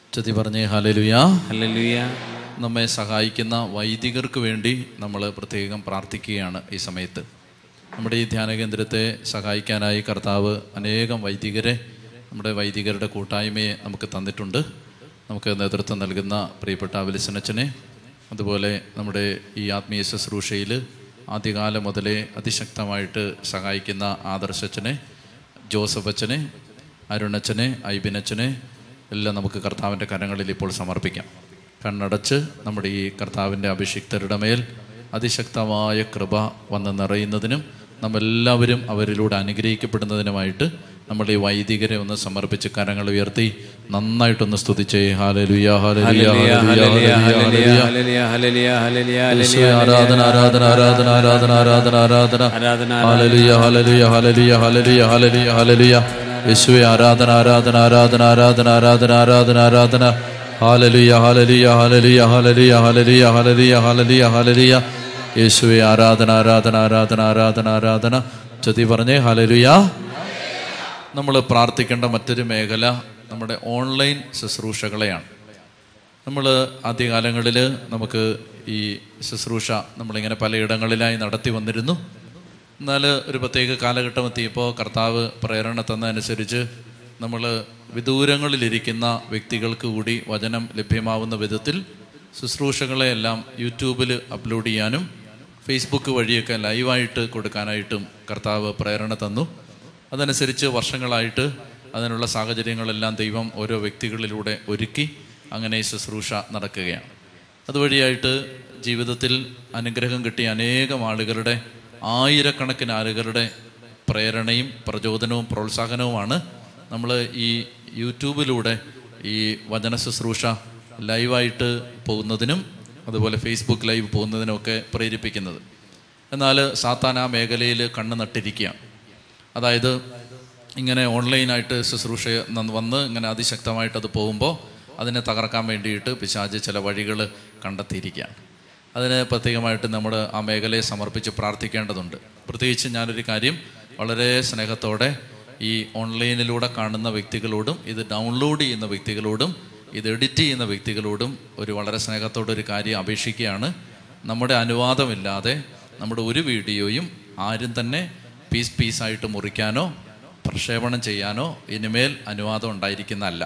ചതി പറഞ്ഞേ hallelujah hallelujah നമ്മെ സഹായിക്കുന്ന വൈദികർക്ക് വേണ്ടി നമ്മൾ പ്രത്യേകം പ്രാർത്ഥിക്കുകയാണ് ഈ സമയത്ത് നമ്മുടെ ഈ ധ്യാന കേന്ദ്രത്തെ സഹായിക്കാനായി കർത്താവ് അനേകം വൈദികരെ നമ്മുടെ വൈദികരുടെ കൂട്ടായ്മയെ നമുക്ക് തന്നിട്ടുണ്ട് നമുക്ക് നേതൃത്വം നൽകുന്ന പ്രിയപ്പെട്ട വിലിസനച്ചനെ അതുപോലെ നമ്മുടെ ഈ ആത്മീയ ശുശ്രൂഷയിൽ ആദ്യകാലം മുതലേ അതിശക്തമായിട്ട് സഹായിക്കുന്ന ആദർശച്ചനെ ജോസഫ് അച്ഛനെ അരുണച്ചനെ ഐബിനച്ചനെ എല്ലാം നമുക്ക് കർത്താവിൻ്റെ കരങ്ങളിൽ ഇപ്പോൾ സമർപ്പിക്കാം കണ്ണടച്ച് നമ്മുടെ ഈ കർത്താവിൻ്റെ അഭിഷിക്തരുടെ മേൽ അതിശക്തമായ കൃപ വന്ന് നിറയുന്നതിനും നമ്മെല്ലാവരും അവരിലൂടെ അനുഗ്രഹിക്കപ്പെടുന്നതിനുമായിട്ട് നമ്മൾ ഈ വൈദികരെ ഒന്ന് സമർപ്പിച്ച് കരങ്ങൾ ഉയർത്തി നന്നായിട്ടൊന്ന് സ്തുതിച്ചേ hallelujah hallelujah hallelujah hallelujah hallelujah hallelujah hallelujah hallelujah യേശുവേ, ആരാധന ആരാധന ആരാധന ആരാധന ആരാധന ആരാധന ആരാധന hallelujah hallelujah hallelujah hallelujah hallelujah hallelujah യേശുവേ ആരാധന ആരാധന ആരാധന ആരാധന ആരാധന ആരാധന ആരാധന hallelujah hallelujah hallelujah hallelujah hallelujah hallelujah hallelujah hallelujah യേശുവേ ആരാധന ആരാധന ആരാധന ആരാധന ആരാധന ചൊതി പറഞ്ഞേ ഹല്ലേലൂയ നമ്മൾ പ്രാർത്ഥിക്കേണ്ട മറ്റൊരു മേഖല നമ്മുടെ ഓൺലൈൻ ശുശ്രൂഷകളെയാണ് നമ്മൾ ആദ്യകാലങ്ങളിൽ നമുക്ക് ഈ ശുശ്രൂഷ നമ്മളിങ്ങനെ പലയിടങ്ങളിലായി നടത്തി വന്നിരുന്നു എന്നാൽ ഒരു പ്രത്യേക കാലഘട്ടം എത്തിയപ്പോൾ കർത്താവ് പ്രേരണ തന്നതനുസരിച്ച് നമ്മൾ വിദൂരങ്ങളിലിരിക്കുന്ന വ്യക്തികൾക്ക് കൂടി വചനം ലഭ്യമാവുന്ന വിധത്തിൽ ശുശ്രൂഷകളെയെല്ലാം യൂട്യൂബിൽ അപ്ലോഡ് ചെയ്യാനും ഫേസ്ബുക്ക് വഴിയൊക്കെ ലൈവായിട്ട് കൊടുക്കാനായിട്ടും കർത്താവ് പ്രേരണ തന്നു അതനുസരിച്ച് വർഷങ്ങളായിട്ട് അതിനുള്ള സാഹചര്യങ്ങളെല്ലാം ദൈവം ഓരോ വ്യക്തികളിലൂടെ ഒരുക്കി അങ്ങനെ ഈ ശുശ്രൂഷ നടക്കുകയാണ് അതുവഴിയായിട്ട് ജീവിതത്തിൽ അനുഗ്രഹം കിട്ടിയ അനേകം ആളുകളുടെ ആയിരക്കണക്കിന് ആളുകളുടെ പ്രേരണയും പ്രചോദനവും പ്രോത്സാഹനവുമാണ് നമ്മൾ ഈ യൂട്യൂബിലൂടെ ഈ വചന ശുശ്രൂഷ ലൈവായിട്ട് പോകുന്നതിനും അതുപോലെ ഫേസ്ബുക്ക് ലൈവ് പോകുന്നതിനുമൊക്കെ പ്രേരിപ്പിക്കുന്നത് എന്നാൽ സാത്താൻ ആ മേഖലയിൽ കണ്ണ് നട്ടിരിക്കുകയാണ് അതായത് ഇങ്ങനെ ഓൺലൈനായിട്ട് ശുശ്രൂഷ ന- വന്ന് ഇങ്ങനെ അതിശക്തമായിട്ട് അത് പോകുമ്പോൾ അതിനെ തകർക്കാൻ വേണ്ടിയിട്ട് പിശാജ് ചില വഴികൾ കണ്ടെത്തിയിരിക്കുകയാണ് അതിന് പ്രത്യേകമായിട്ട് നമ്മൾ ആ മേഖലയെ സമർപ്പിച്ച് പ്രാർത്ഥിക്കേണ്ടതുണ്ട് പ്രത്യേകിച്ച് ഞാനൊരു കാര്യം വളരെ സ്നേഹത്തോടെ ഈ ഓൺലൈനിലൂടെ കാണുന്ന വ്യക്തികളോടും ഇത് ഡൗൺലോഡ് ചെയ്യുന്ന വ്യക്തികളോടും ഇത് എഡിറ്റ് ചെയ്യുന്ന വ്യക്തികളോടും ഒരു വളരെ സ്നേഹത്തോടെ ഒരു കാര്യം അപേക്ഷിക്കുകയാണ് നമ്മുടെ അനുവാദമില്ലാതെ നമ്മുടെ ഒരു വീഡിയോയും ആരും തന്നെ പീസ് പീസായിട്ട് മുറിക്കാനോ പ്രക്ഷേപണം ചെയ്യാനോ ഇനിമേൽ അനുവാദം ഉണ്ടായിരിക്കുന്നതല്ല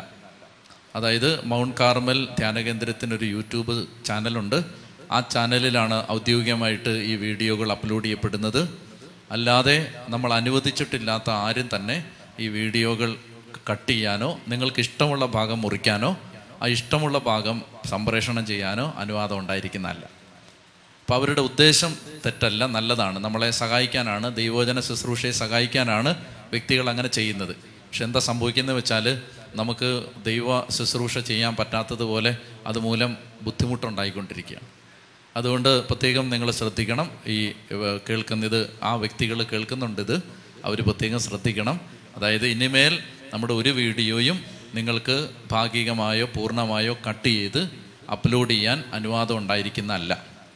അതായത് മൗണ്ട് കാർമൽ ധ്യാനകേന്ദ്രത്തിനൊരു യൂട്യൂബ് ചാനലുണ്ട് ആ ചാനലിലാണ് ഔദ്യോഗികമായിട്ട് ഈ വീഡിയോകൾ അപ്ലോഡ് ചെയ്യപ്പെടുന്നത് അല്ലാതെ നമ്മൾ അനുവദിച്ചിട്ടില്ലാത്ത ആരും തന്നെ ഈ വീഡിയോകൾ കട്ട് ചെയ്യാനോ നിങ്ങൾക്ക് ഇഷ്ടമുള്ള ഭാഗം മുറിക്കാനോ ആ ഇഷ്ടമുള്ള ഭാഗം സംപ്രേഷണം ചെയ്യാനോ അനുവാദം ഉണ്ടായിരിക്കുന്നതല്ല അപ്പോൾ അവരുടെ ഉദ്ദേശം തെറ്റല്ല നല്ലതാണ് നമ്മളെ സഹായിക്കാനാണ് ദൈവോചന ശുശ്രൂഷയെ സഹായിക്കാനാണ് വ്യക്തികൾ അങ്ങനെ ചെയ്യുന്നത് പക്ഷെ എന്താ സംഭവിക്കുന്നത് വെച്ചാൽ നമുക്ക് ദൈവ ശുശ്രൂഷ ചെയ്യാൻ പറ്റാത്തതുപോലെ അതുമൂലം ബുദ്ധിമുട്ടുണ്ടായിക്കൊണ്ടിരിക്കുകയാണ് അതുകൊണ്ട് പ്രത്യേകം നിങ്ങൾ ശ്രദ്ധിക്കണം ഈ ഏർ, കേൾക്കുന്നത് ആ വ്യക്തികൾ കേൾക്കുന്നുണ്ട് ഇത് അവർ പ്രത്യേകം ശ്രദ്ധിക്കണം അതായത് ഇനിമേൽ നമ്മുടെ ഒരു വീഡിയോയും നിങ്ങൾക്ക് ഭാഗികമായോ പൂർണ്ണമായോ കട്ട് ചെയ്ത് അപ്ലോഡ് ചെയ്യാൻ അനുവാദം ഉണ്ടായിരിക്കുന്നതല്ല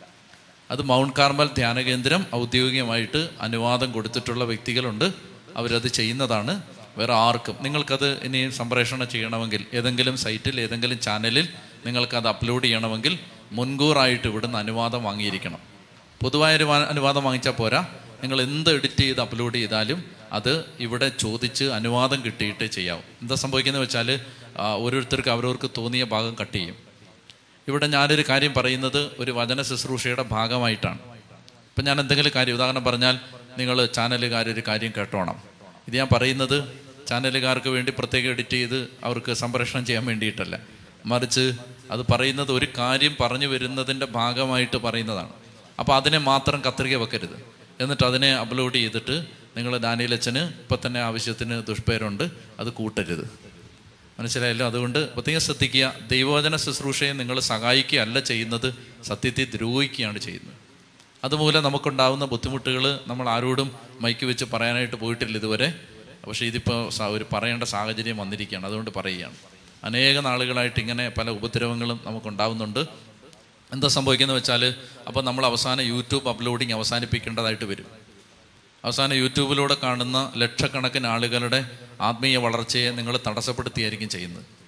അത് മൗണ്ട് കാർമൽ ധ്യാന കേന്ദ്രം ഔദ്യോഗികമായിട്ട് അനുവാദം കൊടുത്തിട്ടുള്ള വ്യക്തികളുണ്ട് അവരത് ചെയ്യുന്നതാണ് വേറെ ആർക്കും നിങ്ങൾക്കത് ഇനി സംപ്രേഷണം ചെയ്യണമെങ്കിൽ ഏതെങ്കിലും സൈറ്റിൽ ഏതെങ്കിലും ചാനലിൽ നിങ്ങൾക്കത് അപ്ലോഡ് ചെയ്യണമെങ്കിൽ മുൻകൂറായിട്ട് ഇവിടുന്ന് അനുവാദം വാങ്ങിയിരിക്കണം പൊതുവായ ഒരു വാ- അനുവാദം വാങ്ങിച്ചാൽ പോരാ നിങ്ങൾ എന്ത് എഡിറ്റ് ചെയ്ത് അപ്ലോഡ് ചെയ്താലും അത് ഇവിടെ ചോദിച്ച് അനുവാദം കിട്ടിയിട്ടേ ചെയ്യാവൂ എന്താ സംഭവിക്കുന്നത് വെച്ചാൽ ആ, ഓരോരുത്തർക്ക് അവരവർക്ക് തോന്നിയ ഭാഗം കട്ട് ചെയ്യും ഇവിടെ ഞാനൊരു കാര്യം പറയുന്നത് ഒരു വചന ശുശ്രൂഷയുടെ ഭാഗമായിട്ടാണ് ഇപ്പം ഞാൻ എന്തെങ്കിലും കാര്യം ഉദാഹരണം പറഞ്ഞാൽ നിങ്ങൾ ചാനലുകാരൊരു കാര്യം കേട്ടോണം ഇത് ഞാൻ പറയുന്നത് ചാനലുകാർക്ക് വേണ്ടി പ്രത്യേകം എഡിറ്റ് ചെയ്ത് അവർക്ക് സംപ്രേഷണം ചെയ്യാൻ വേണ്ടിയിട്ടല്ല മറിച്ച് അത് പറയുന്നത് ഒരു കാര്യം പറഞ്ഞു വരുന്നതിൻ്റെ ഭാഗമായിട്ട് പറയുന്നതാണ് അപ്പോൾ അതിനെ മാത്രം കത്രിക വെക്കരുത് എന്നിട്ട് അതിനെ അപ്ലോഡ് ചെയ്തിട്ട് നിങ്ങൾ ദാനിയലച്ചന് ഇപ്പം തന്നെ ആവശ്യത്തിന് ദുഷ്പേരുണ്ട് അത് കൂട്ടരുത് മനസ്സിലായല്ലോ അതുകൊണ്ട് പ്രത്യേകം ശ്രദ്ധിക്കുക ദൈവവചന ശുശ്രൂഷയെ നിങ്ങൾ സഹായിക്കുകയല്ല ചെയ്യുന്നത് സത്യത്തെ ദ്രോഹിക്കുകയാണ് ചെയ്യുന്നത് അതുമൂലം നമുക്കുണ്ടാവുന്ന ബുദ്ധിമുട്ടുകൾ നമ്മൾ ആരോടും മൈക്ക് വെച്ച് പറയാനായിട്ട് പോയിട്ടില്ല ഇതുവരെ പക്ഷേ ഇതിപ്പോൾ സ- ഒരു പറയേണ്ട സാഹചര്യം വന്നിരിക്കുകയാണ് അതുകൊണ്ട് പറയുകയാണ് അനേക നാളുകളായിട്ട് ഇങ്ങനെ പല ഉപദ്രവങ്ങളും നമുക്കുണ്ടാവുന്നുണ്ട് എന്താ സംഭവിക്കുന്നത് വെച്ചാൽ അപ്പോൾ നമ്മൾ അവസാനം യൂട്യൂബ് അപ്ലോഡിങ് അവസാനിപ്പിക്കേണ്ടതായിട്ട് വരും അവസാനം യൂട്യൂബിലൂടെ കാണുന്ന ലക്ഷക്കണക്കിന് ആളുകളുടെ ആത്മീയ വളർച്ചയെ നിങ്ങൾ തടസ്സപ്പെടുത്തിയായിരിക്കും ചെയ്യുന്നത്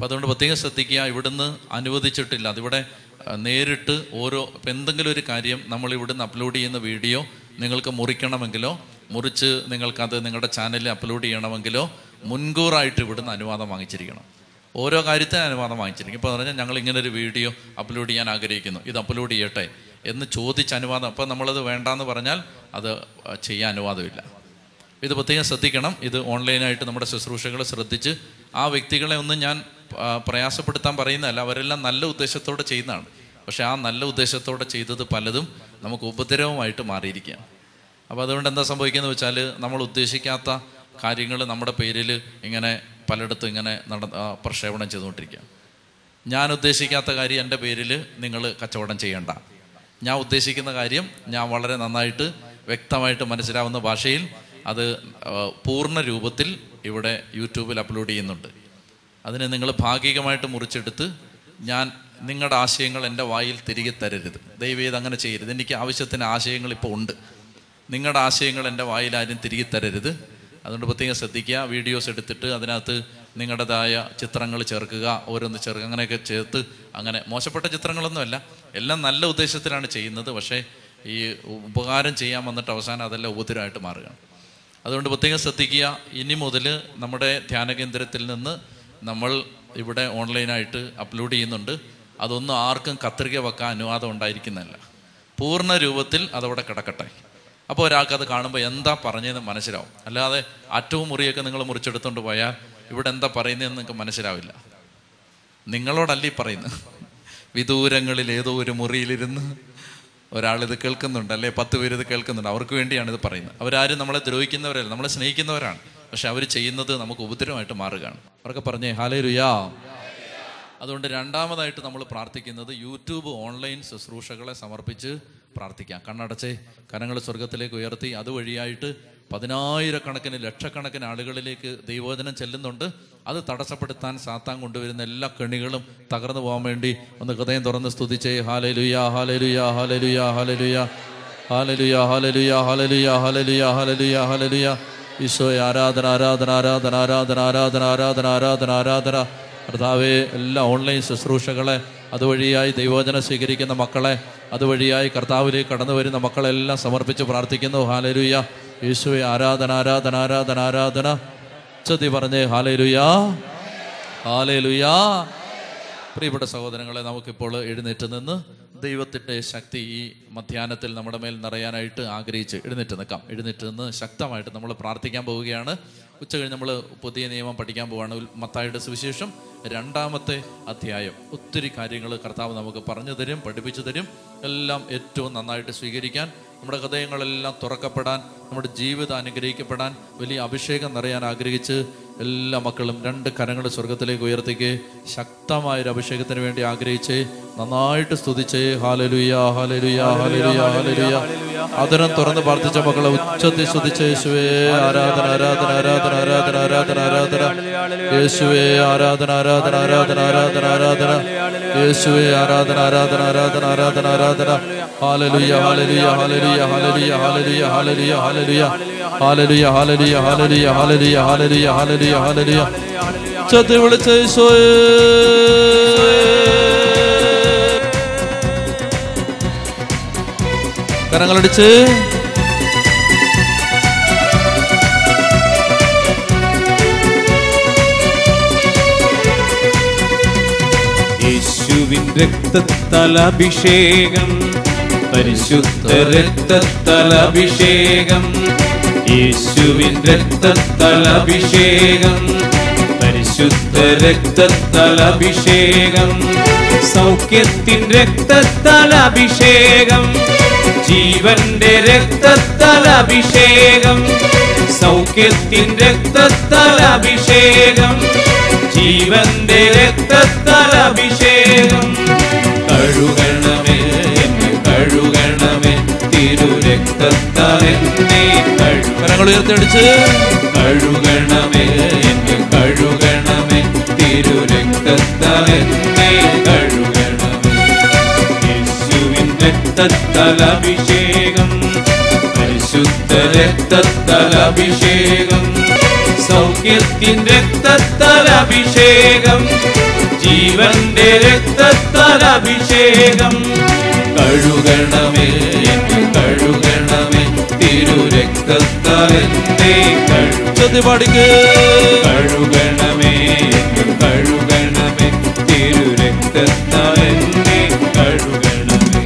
അപ്പം അതുകൊണ്ട് പ്രത്യേകം ശ്രദ്ധിക്കുക ഇവിടുന്ന് അനുവദിച്ചിട്ടില്ല അതിവിടെ ആ, നേരിട്ട് ഓരോ ഇപ്പം എന്തെങ്കിലും ഒരു കാര്യം നമ്മൾ ഇവിടുന്ന് അപ്ലോഡ് ചെയ്യുന്ന വീഡിയോ നിങ്ങൾക്ക് മുറിക്കണമെങ്കിലോ മുറിച്ച് നിങ്ങൾക്കത് നിങ്ങളുടെ ചാനലിൽ അപ്ലോഡ് ചെയ്യണമെങ്കിലോ മുൻകൂറായിട്ട് ഇവിടുന്ന് അനുവാദം വാങ്ങിച്ചിരിക്കണം ഓരോ കാര്യത്തിന് അനുവാദം വാങ്ങിച്ചിരിക്കും ഇപ്പോൾ പറഞ്ഞാൽ ഞങ്ങൾ ഇങ്ങനെ ഒരു വീഡിയോ അപ്ലോഡ് ചെയ്യാൻ ആഗ്രഹിക്കുന്നു ഇത് അപ്ലോഡ് ചെയ്യട്ടെ എന്ന് ചോദിച്ച് അനുവാദം അപ്പോൾ നമ്മളത് വേണ്ടാന്ന് പറഞ്ഞാൽ അത് ആ, ചെയ്യാൻ അനുവാദമില്ല ഇത് പ്രത്യേകം ശ്രദ്ധിക്കണം ഇത് ഓൺലൈനായിട്ട് നമ്മുടെ ശുശ്രൂഷകളെ ശ്രദ്ധിച്ച് ആ വ്യക്തികളെ ഒന്നും ഞാൻ ആ, പ്രയാസപ്പെടുത്താൻ പറയുന്നതല്ല അവരെല്ലാം നല്ല ഉദ്ദേശത്തോടെ ചെയ്യുന്നതാണ് പക്ഷേ ആ നല്ല ഉദ്ദേശത്തോടെ ചെയ്തത് പലതും നമുക്ക് ഉപദ്രവമായിട്ട് മാറിയിരിക്കുകയാണ് അപ്പോൾ അതുകൊണ്ട് എന്താ സംഭവിക്കുന്നത് വെച്ചാൽ നമ്മൾ ഉദ്ദേശിക്കാത്ത കാര്യങ്ങൾ നമ്മുടെ പേരിൽ ഇങ്ങനെ പലയിടത്തും ഇങ്ങനെ നട ആ, പ്രക്ഷേപണം ചെയ്തുകൊണ്ടിരിക്കുക ഞാൻ ഉദ്ദേശിക്കാത്ത കാര്യം എൻ്റെ പേരിൽ നിങ്ങൾ കച്ചവടം ചെയ്യണ്ട ഞാൻ ഉദ്ദേശിക്കുന്ന കാര്യം ഞാൻ വളരെ നന്നായിട്ട് വ്യക്തമായിട്ട് മനസ്സിലാവുന്ന ഭാഷയിൽ അത് ആ, പൂർണ്ണ രൂപത്തിൽ ഇവിടെ യൂട്യൂബിൽ അപ്ലോഡ് ചെയ്യുന്നുണ്ട് അതിനെ നിങ്ങൾ ഭാഗികമായിട്ട് മുറിച്ചെടുത്ത് ഞാൻ നിങ്ങളുടെ ആശയങ്ങൾ എൻ്റെ വായിൽ തിരികെ തരരുത് ദയവേത് അങ്ങനെ ചെയ്യരുത് എനിക്ക് ആവശ്യത്തിന് ആശയങ്ങൾ ഇപ്പോൾ ഉണ്ട് നിങ്ങളുടെ ആശയങ്ങൾ എൻ്റെ വായിൽ ആരും തിരികെ തരരുത് അതുകൊണ്ട് പ്രത്യേകം ശ്രദ്ധിക്കുക വീഡിയോസ് എടുത്തിട്ട് അതിനകത്ത് നിങ്ങളുടേതായ ചിത്രങ്ങൾ ചേർക്കുക ഓരോന്ന് ചേർക്കുക അങ്ങനെയൊക്കെ ചേർത്ത് അങ്ങനെ മോശപ്പെട്ട ചിത്രങ്ങളൊന്നുമല്ല എല്ലാം നല്ല ഉദ്ദേശത്തിലാണ് ചെയ്യുന്നത് പക്ഷേ ഈ ഉപകാരം ചെയ്യാൻ വന്നിട്ട് അവസാനം അതെല്ലാം ഉപദ്രവമായിട്ട് മാറുകയാണ് അതുകൊണ്ട് പ്രത്യേകം ശ്രദ്ധിക്കുക ഇനി മുതൽ നമ്മുടെ ധ്യാന കേന്ദ്രത്തിൽ നിന്ന് നമ്മൾ ഇവിടെ ഓൺലൈനായിട്ട് അപ്ലോഡ് ചെയ്യുന്നുണ്ട് അതൊന്നും ആർക്കും കത്രിക വെക്കാൻ അനുവാദം ഉണ്ടായിരിക്കുന്നതല്ല പൂർണ്ണ രൂപത്തിൽ അതവിടെ കിടക്കട്ടെ അപ്പോൾ ഒരാൾക്ക് അത് കാണുമ്പോൾ എന്താ പറഞ്ഞതെന്ന് മനസ്സിലാവും അല്ലാതെ അറ്റവും മുറിയൊക്കെ നിങ്ങൾ മുറിച്ചെടുത്തുകൊണ്ട് പോയാൽ ഇവിടെ എന്താ പറയുന്നതെന്ന് നിങ്ങൾക്ക് മനസ്സിലാവില്ല നിങ്ങളോടല്ല ഈ പറയുന്നത് വിദൂരങ്ങളിൽ ഏതോ ഒരു മുറിയിലിരുന്ന് ഒരാൾ ഇത് കേൾക്കുന്നുണ്ട് അല്ലെ പത്ത് പേര് ഇത് കേൾക്കുന്നുണ്ട് അവർക്ക് വേണ്ടിയാണ് ഇത് പറയുന്നത് അവരാരും നമ്മളെ ദ്രോഹിക്കുന്നവരല്ല നമ്മളെ സ്നേഹിക്കുന്നവരാണ് പക്ഷെ അവർ ചെയ്യുന്നത് നമുക്ക് ഉപദ്രവമായിട്ട് മാറുകയാണ് അവരൊക്കെ പറഞ്ഞേ ഹാലേ രുയാ അതുകൊണ്ട് രണ്ടാമതായിട്ട് നമ്മൾ പ്രാർത്ഥിക്കുന്നത് യൂട്യൂബ് ഓൺലൈൻ ശുശ്രൂഷകളെ സമർപ്പിച്ച് പ്രാർത്ഥിക്കാം കണ്ണടച്ചേ കരങ്ങൾ സ്വർഗത്തിലേക്ക് ഉയർത്തി അതുവഴിയായിട്ട് പതിനായിരക്കണക്കിന് ലക്ഷക്കണക്കിന് ആളുകളിലേക്ക് ദൈവോചനം ചെല്ലുന്നുണ്ട് അത് തടസ്സപ്പെടുത്താൻ സാത്താൻ കൊണ്ടുവരുന്ന എല്ലാ കെണികളും തകർന്നു പോകാൻ വേണ്ടി ഒന്ന് ഹൃദയം തുറന്ന് സ്തുതിച്ചേ ഹാലേ ലുയാ ഹാലേ ലുയാ ഹാലേ ലുയാ ഹാലേ ലുയാ ഹാലേ ലുയാ ഹാലേ ലുയാ ഹാലേ ലുയാ ഹാലേ ലുയാ ഹാലേ ലുയാ ഹാലേ ലുയാ ഈശോയെ ആരാധന ആരാധന ആരാധന ആരാധന ആരാധന ആരാധന ആരാധന ആരാധന കർത്താവെ എല്ലാ ഓൺലൈൻ ശുശ്രൂഷകളെ അതുവഴിയായി ദൈവോചന സ്വീകരിക്കുന്ന മക്കളെ അതുവഴിയായി കർത്താവിലേക്ക് കടന്നു വരുന്ന മക്കളെല്ലാം സമർപ്പിച്ച് പ്രാർത്ഥിക്കുന്നു ഹാലരുയ യേശുവെ ആരാധന ആരാധന ആരാധന ആരാധന ചതി പറഞ്ഞേ ഹാലരുയാ ഹാലലുയാ പ്രിയപ്പെട്ട സഹോദരങ്ങളെ നമുക്കിപ്പോൾ എഴുന്നേറ്റ് നിന്ന് ദൈവത്തിൻ്റെ ശക്തി ഈ മധ്യാഹ്നത്തിൽ നമ്മുടെ മേൽ നിറയാനായിട്ട് ആഗ്രഹിച്ച് എഴുന്നേറ്റ് നിൽക്കാം എഴുന്നേറ്റ് നിന്ന് ശക്തമായിട്ട് നമ്മൾ പ്രാർത്ഥിക്കാൻ പോവുകയാണ് ഉച്ച കഴിഞ്ഞ് നമ്മൾ പുതിയ നിയമം പഠിക്കാൻ പോവുകയാണ് ഉൽ- മത്തായിയുടെ സുവിശേഷം രണ്ടാമത്തെ അധ്യായം ഒത്തിരി കാര്യങ്ങൾ കർത്താവ് നമുക്ക് പറഞ്ഞു തരും പഠിപ്പിച്ചു തരും എല്ലാം ഏറ്റവും നന്നായിട്ട് സ്വീകരിക്കാൻ നമ്മുടെ ഹൃദയങ്ങളെല്ലാം തുറക്കപ്പെടാൻ നമ്മുടെ ജീവിതം അനുഗ്രഹിക്കപ്പെടാൻ വലിയ അഭിഷേകം നിറയാൻ ആഗ്രഹിച്ച് എല്ലാ മക്കളും രണ്ട് കരങ്ങൾ സ്വർഗത്തിലേക്ക് ഉയർത്തിക്ക് ശക്തമായൊരു അഭിഷേകത്തിന് വേണ്ടി ആഗ്രഹിച്ച് നന്നായിട്ട് സ്തുതിച്ച് ഹാലലുയ ഹാലലുയ ഹാലലുയ ഹാലലുയ അതിനം തുറന്ന് പ്രാർത്ഥിച്ച മക്കളെ ഉച്ചത്തിൽ സ്തുതിച്ച് യേശുവേ ആരാധന ആരാധന ആരാധന ആരാധന ആരാധന ആരാധന യേശുവേ ആരാധന ആരാധന ആരാധന ആരാധന ആരാധന യേശുവേ ആരാധന ആരാധന ആരാധന ആരാധന ആരാധന ഹാലലുയ ഹാലലുയ ഹാലലുയ ഹാലലുയ ഹാലലുയ ഹാലലുയ ഹാലലുയ ഹാലലുയ ഹാലലുയ ഹാലലുയ ഹാലലുയ ഹാലലുയ ഹാലലുയ ഹാലലുയ ഉച്ചത്തിൽ വിളിച്ച യേശുവേ കരങ്ങളടിച്ച് യേശുവിൻ രക്തത്താൽ അഭിഷേകം പരിശുദ്ധ രക്തത്താൽ അഭിഷേകം യേശുവിൻ രക്തത്താൽ അഭിഷേകം പരിശുദ്ധ രക്തത്താൽ അഭിഷേകം സൗഖ്യത്തിൻ രക്തത്താൽ അഭിഷേകം ജീവന്റെ രക്തത്താൽ അഭിഷേകം സൗഖ്യത്തിൻ രക്തത്താൽ അഭിഷേകം ജീവന്റെ രക്തത്താൽ അഭിഷേകം കഴുകണമേ എന്നെ കഴുകണമേ തിരു രക്തത്താൽ എന്നെ കഴുക കരങ്ങൾ ഉയർത്തിയടിച്ച് കഴുകണമേ എന്നെ കഴുകണമേ തിരു രക്തത്താൽ എന്നെ കഴുകണമേ യേശുവിൻ രക്തത്താൽ അഭിഷേകം പരിശുദ്ധ രക്തത്താൽ അഭിഷേകം സൗഖ്യത്തിൻ രക്തത്താൽ അഭിഷേകം ജീവന്റെ രക്തത്താൽ അഭിഷേകം കഴുകണമേ എന്നെ കഴുകണമേ തിരു രക്തത്താൽ എന്നെ കഴുക ഉച്ചത്തിൽ പാടിക്ക് കഴുകണമേ എന്നെ കഴുകണമേ തിരു രക്തത്താൽ എന്നെ കഴുകണമേ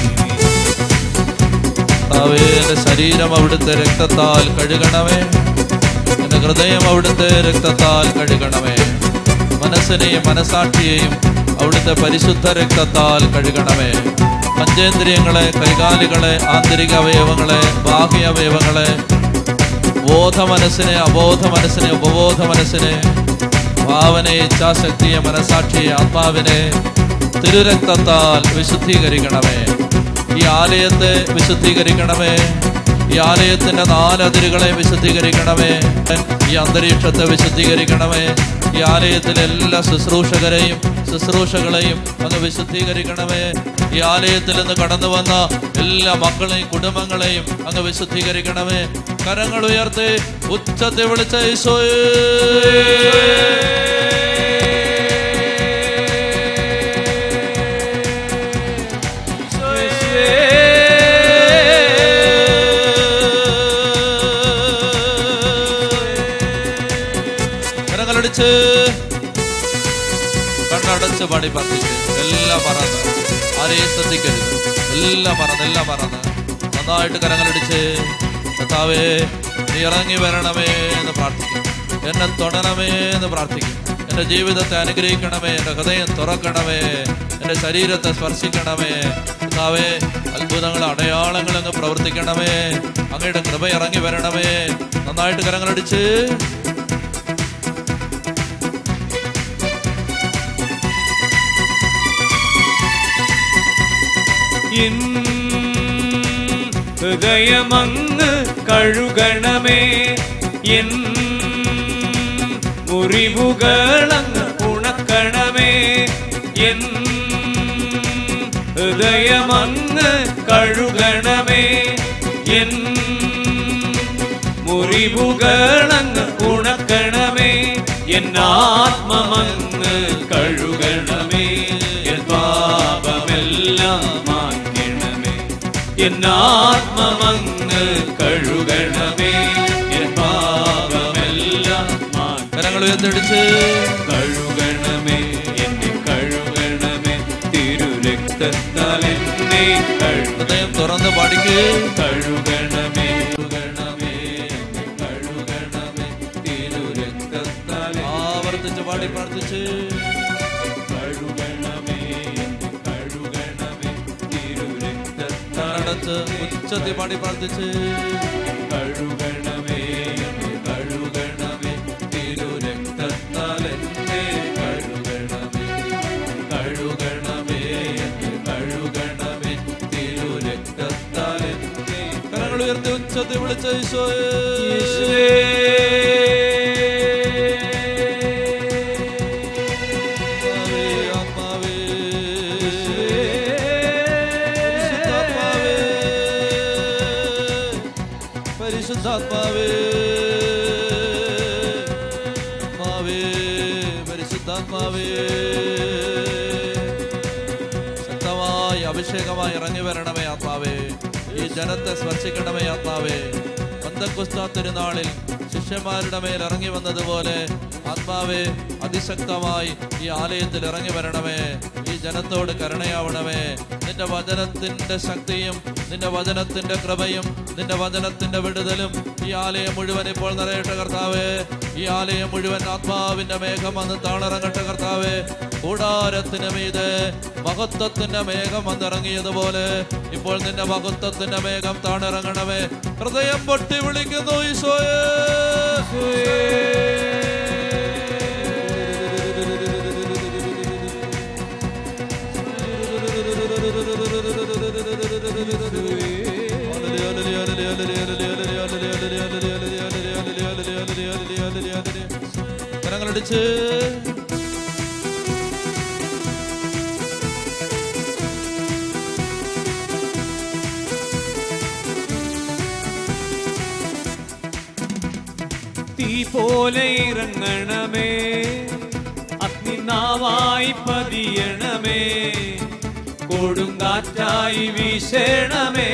കർത്താവേ എന്റെ ശരീരം അവിടുത്തെ രക്തത്താൽ കഴുകണമേ എന്റെ ഹൃദയം അവിടുത്തെ രക്തത്താൽ കഴുകണമേ മനസ്സിനെയും മനസാക്ഷിയെയും അവിടുത്തെ പരിശുദ്ധ രക്തത്താൽ കഴുകണമേ പഞ്ചേന്ദ്രിയങ്ങളെ കൈകാലുകളെ ആന്തരിക അവയവങ്ങളെ ബാഹ്യ അവയവങ്ങളെ ബോധ മനസ്സിനെ അബോധ മനസ്സിനെ ഉപബോധ മനസ്സിനെ ഭാവനയെ ഇച്ഛാശക്തിയെ മനസാക്ഷിയെ ആത്മാവിനെ തിരുരക്തത്താൽ വിശുദ്ധീകരിക്കണമേ ഈ ആലയത്തെ വിശുദ്ധീകരിക്കണമേ ഈ ആലയത്തിന്റെ നാലതിരുകളെ വിശുദ്ധീകരിക്കണമേ ഈ അന്തരീക്ഷത്തെ വിശുദ്ധീകരിക്കണമേ ഈ ആലയത്തിലെ എല്ലാ ശുശ്രൂഷകരെയും ശുശ്രൂഷകളെയും അങ്ങ് വിശുദ്ധീകരിക്കണമേ ഈ ആലയത്തിൽ നിന്ന് കടന്നു വന്ന എല്ലാ മക്കളെയും കുടുംബങ്ങളെയും അങ്ങ് വിശുദ്ധീകരിക്കണമേ കരങ്ങൾ ഉയർത്തി ഉച്ചത്തെ വിളിച്ച ഈശോയേ കരങ്ങളടിച്ച് കണ്ണടച്ച് പാടി പ്രാർത്ഥിച്ച് എല്ലാം മറന്ന് ആരെയും ശ്രദ്ധിക്കരുത് എല്ലാം മറന്ന് എല്ലാം മറന്ന് നന്നായിട്ട് കരങ്ങളടിച്ച് കർത്താവേ നീ ഇറങ്ങി വരണമേ എന്ന് പ്രാർത്ഥിക്കും എന്നെ തൊടണമേ എന്ന് പ്രാർത്ഥിക്കും എൻ്റെ ജീവിതത്തെ അനുഗ്രഹിക്കണമേ എൻ്റെ ഹൃദയം തുറക്കണമേ എൻ്റെ ശരീരത്തെ സ്പർശിക്കണമേ കർത്താവേ അത്ഭുതങ്ങൾ അടയാളങ്ങൾ അങ്ങ് പ്രവർത്തിക്കണമേ അങ്ങയുടെ കൃപ ഇറങ്ങി വരണമേ നന്നായിട്ട് കരങ്ങളടിച്ച് എൻ ഹൃദയമങ്ങ് കഴുകണമേ എൻ മുറിവുകളങ്ങ് ഉണക്കണമേ എൻ ഹൃദയമങ്ങ് കഴുകണമേ എൻ മുറിവുകളങ്ങ് ഉണക്കണമേ എൻ ആത്മമങ്ങ് കഴുകണമേ എൻ പാപമെല്ലാം മാറ്റണമേ എൻ ആത്മമങ്ങ് കഴുകണമേ എൻ പാപമെല്ലാം മാറ്റ കരങ്ങൾ ഉയർത്തടിച്ച് കഴുകണമേ എന്നെ കഴുകണമേ തിരുരക്തത്താൽ എന്നെ കഴുക ഹൃദയം തുറന്ന് പാടിക്ക് കഴുകണമേ കഴുകണമേ എന്നെ കഴുകണമേ തിരുരക്തത്താൽ ആവർത്തിച്ച് പാടി പ്രാർത്ഥിച്ച് കഴുകണമേ എന്നെ കഴുകണമേ തിരുരക്തത്താൽ കണ്ണടച്ച് ഉച്ചത്തിൽ പാടി പ്രാർത്ഥിച്ച് കഴുകണമേ എന്നെ കഴുകണമേ തിരുരക്തത്താൽ എന്നെ കഴുകണമേ കഴുകണമേ എന്നെ കഴുകണമേ തിരുരക്തത്താൽ എന്നെ കരങ്ങൾ ഉയർത്തി ഉച്ചത്തിൽ വിളിച്ച ഈശോയെ യേശുവേ ആത്മാവേ, ആത്മാവേ, പരിശുദ്ധാത്മാവേ, പരിശുദ്ധാത്മാവേ ആത്മാവേ, പരിശുദ്ധാത്മാവേ ശക്തമായി അഭിഷേകമായി ഇറങ്ങി വരണമേ ആത്മാവേ ഈ ജനത്തെ സ്പർശിക്കണമേ ആത്മാവേ പന്തക്കുസ്താ തിരുനാളിൽ ശിഷ്യന്മാരുടെ മേൽ ഇറങ്ങി വന്നതുപോലെ ആത്മാവേ അതിശക്തമായി ഈ ആലയത്തിൽ ഇറങ്ങി വരണമേ ഈ ജനത്തോട് കരുണയാവണമേ നിന്റെ വചനത്തിന്റെ ശക്തിയും നിന്റെ വചനത്തിന്റെ കൃപയും നിന്റെ വചനത്തിന്റെ വിടുതലും ഈ ആലയം മുഴുവൻ ഇപ്പോൾ നിറയട്ടെ കർത്താവേ ഈ ആലയം മുഴുവൻ ആത്മാവിന്റെ മേഘം വന്ന് താണിറങ്ങട്ടെ കർത്താവേ കൂടാരത്തിന് മീതെ മഹത്വത്തിന്റെ മേഘം വന്നിറങ്ങിയതുപോലെ ഇപ്പോൾ നിന്റെ മഹത്വത്തിന്റെ മേഘം താണിറങ്ങണമേ ഹൃദയം പൊട്ടി വിളിക്കുന്നു ഈശോയേ കരങ്ങളടിച്ച് തീ പോലെ ഇറങ്ങണമേ അഗ്നിനാവായി പ കൊടുങ്കാറ്റായി വീശേണമേ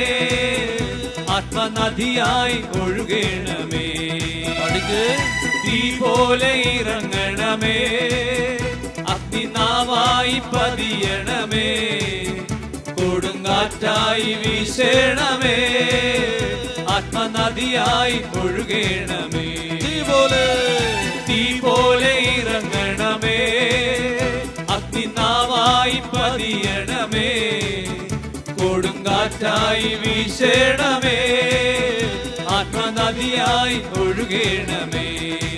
ആത്മനദിയായി ഒഴുകേണമേ പഠിക്ക് തീ പോലെ ഇറങ്ങണമേ അഗ്നിനാവായി പതിയണമേ കൊടുങ്കാറ്റായി വീശേണമേ ആത്മനദിയായി ഒഴുകേണമേ തീ പോലെ തീ പോലെ ഇറങ്ങണമേ അഗ്നിനാവായി പതിയണമേ കൊടുങ്കാറ്റായി വീശേണമേ ആത്മനദിയായി ഒഴുകേണമേ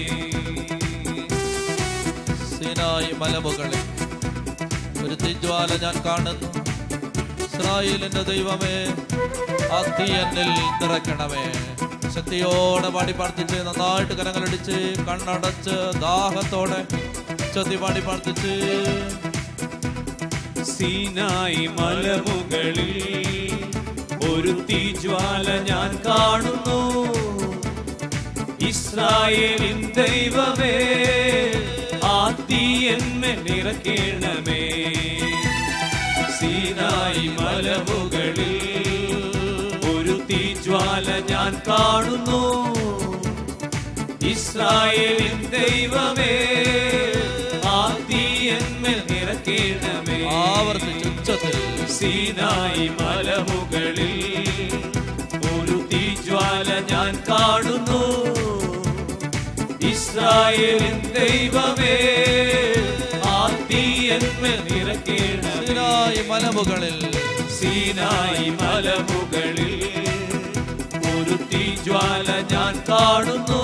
സീനായി മലമുകളിൽ ഒരു തീജ്വാല ഞാൻ കാണുന്നു ഇസ്രായേലിന്റെ ദൈവമേ ആ തീ എന്നിൽ നിറയ്ക്കണമേ ശക്തിയോടെ പാടി പ്രാർത്ഥിച്ച് നന്നായിട്ട് കരങ്ങളടിച്ച് കണ്ണടച്ച് ദാഹത്തോടെ ചൊത്തി പാടി പ്രാർത്ഥിച്ച് സീനായി മലമുകളിൽ ഒരു തീജ്വാല ഞാൻ കാണുന്നു ഇസ്രായേലിൻ ദൈവമേ ആ തീ എന്മേ നിറക്കേണമേ സീനായി മലമുകളിൽ ഒരു തീജ്വാല ഞാൻ കാണുന്നു ഇസ്രായേലിൻ ദൈവമേ ആ തീ എന്മേൽ നിറക്കേണമേ ആവർത്തിച്ച് ഉച്ചത്തിൽ സീനായി മലമുകളിൽ ഒരു തീജ്വാല ഞാൻ കാണുന്നു ഇസ്രായേലിൻ ദൈവമേ ആ തീ എന്മേൽ നിറക്കേണമേ സീനായി മലമുകളിൽ സീനായി മലമുകളിൽ ഒരു തീജ്വാല ഞാൻ കാണുന്നു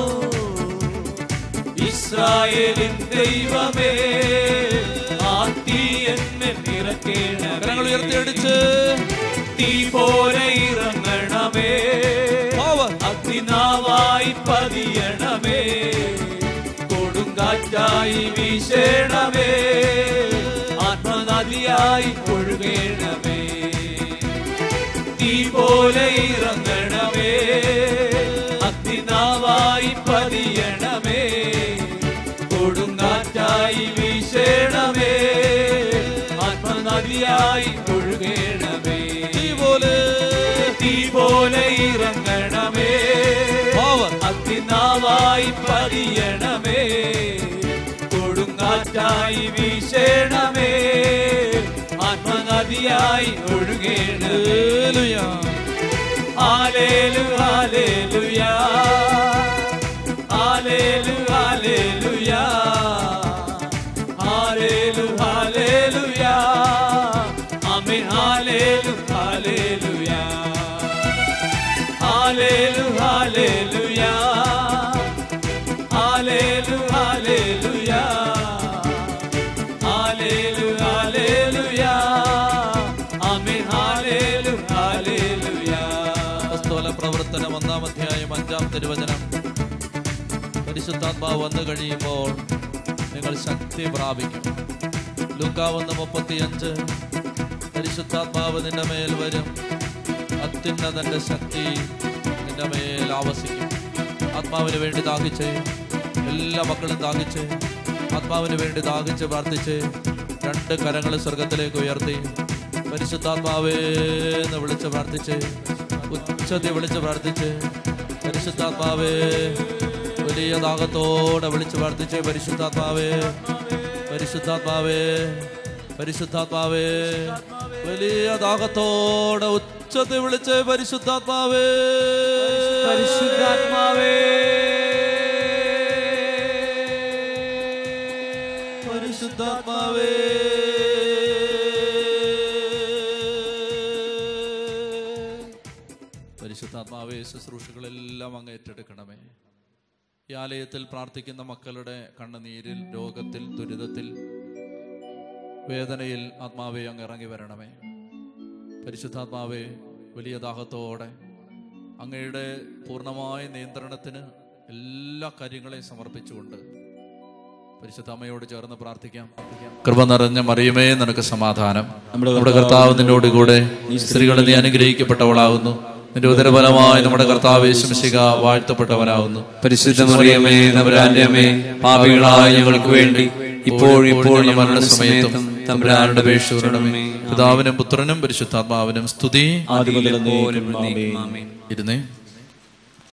ഇസ്രായേലിൻ ദൈവമേ ആ തീ എന്നെ കരങ്ങൾ നിറക്കേണമേ ഉയർത്തിയടിച്ച് തീ പോലെ ഇറങ്ങണമേ Power. അഗ്നിനാവായി പതിയണമേ കൊടുങ്കാറ്റായി വീശേണമേ ആത്മനദിയായി ഒഴുകേണമേ തീ പോലെ ഇറങ്ങണമേ അഗ്നിനാവായി പതിയണമേ കൊടുങ്കാറ്റായി വീശേണമേ ആത്മനദിയായി ഒഴുകേണമേ തീ പോലെ തീ പോലെ ഇറങ്ങണമേ Power. അഗ്നിനാവായി പതിയണമേ കൊടുങ്കാറ്റായി വീശേണമേ ആത്മനദിയായി ഒഴുകേണമേ ഹല്ലേലൂയ. ഹാലേലു ഹാലേലു ഹാലേലു ഹാലേലു ഹാലേലു ഹാലേലു ആമേൻ ഹാലേലു ഹാലേലു ഹാലേലു ഹാലേലു ഹാലേലു ഹാലേലു ഹാലേലു ഹാലേലു ആമേൻ ഹാലേലു ഹാലേലു അപ്പോസ്തല പ്രവർത്തനം ഒന്നാം അധ്യായം അഞ്ചാം തിരുവചനം പരിശുദ്ധാത്മാവ് വന്നു കഴിയുമ്പോൾ നിങ്ങൾ ശക്തി പ്രാപിക്കും ലൂക്കാവൊന്ന് മുപ്പത്തിയഞ്ച് പരിശുദ്ധാത്മാവ് നിന്റെ മേൽ വരും അത്യുന്നതന്റെ ശക്തി നിന്റെ മേൽ ആവസിക്കും ആത്മാവിന് വേണ്ടി ദാഹിച്ച് എല്ലാ മക്കളും ദാഹിച്ച് ആത്മാവിന് വേണ്ടി ദാഹിച്ച് പ്രാർത്ഥിച്ച് രണ്ട് കരങ്ങൾ സ്വർഗത്തിലേക്ക് ഉയർത്തി പരിശുദ്ധാത്മാവേ എന്ന് വിളിച്ച് പ്രാർത്ഥിച്ച് ഉച്ചത്തിൽ വിളിച്ച് പ്രാർത്ഥിച്ച് പരിശുദ്ധാത്മാവേ വലിയ ദാഹത്തോടെ വിളിച്ച് പ്രാർത്ഥിച്ച് പരിശുദ്ധാത്മാവേ പരിശുദ്ധാത്മാവേ പരിശുദ്ധാത്മാവേ വലിയ ദാഹത്തോടെ ഉച്ചത്തിൽ വിളിച്ച് പരിശുദ്ധാത്മാവേ പരിശുദ്ധാത്മാവേ പരിശുദ്ധാത്മാവേ പരിശുദ്ധാത്മാവേ ശുശ്രൂഷകളെല്ലാം അങ്ങ് ഏറ്റെടുക്കണമേ ഈ ആലയത്തിൽ പ്രാർത്ഥിക്കുന്ന മക്കളുടെ കണ്ണുനീരിൽ രോഗത്തിൽ ദുരിതത്തിൽ വേദനയിൽ ആത്മാവെ അങ്ങ് ഇറങ്ങി വരണമേ പരിശുദ്ധാത്മാവെ വലിയ ദാഹത്തോടെ അങ്ങയുടെ പൂർണ്ണമായ നിയന്ത്രണത്തിന് എല്ലാ കാര്യങ്ങളെയും സമർപ്പിച്ചുകൊണ്ട് പരിശുദ്ധ അമ്മയോട് ചേർന്ന് പ്രാർത്ഥിക്കാം കൃപ നിറഞ്ഞ മറിയമേ നിനക്ക് സമാധാനം നമ്മുടെ കർത്താവ് നിന്നോട് കൂടെ സ്ത്രീകളെ നീ അനുഗ്രഹിക്കപ്പെട്ടവളാകുന്നു നിന്റെ ഉദരഫലമായി നമ്മുടെ കർത്താവ് യേശുമിശിക വാഴ്ത്തപ്പെട്ടവനാകുന്നു പരിശുദ്ധ മറിയമേ നവരാന്റെ അമ്മേ പാപികളായ ഞങ്ങൾക്ക് വേണ്ടി ഇപ്പോഴും ഇപ്പോഴും മരണസമയത്തും തമ്പുരാനുടെ അപേക്ഷിക്കണമേ പിതാവിനും പുത്രനും പരിശുദ്ധാത്മാവിനും സ്തുതി ആദ്യം മുതൽ പോലും എന്നേക്കും ആമേൻ. ആമേൻ ഇരുന്നേ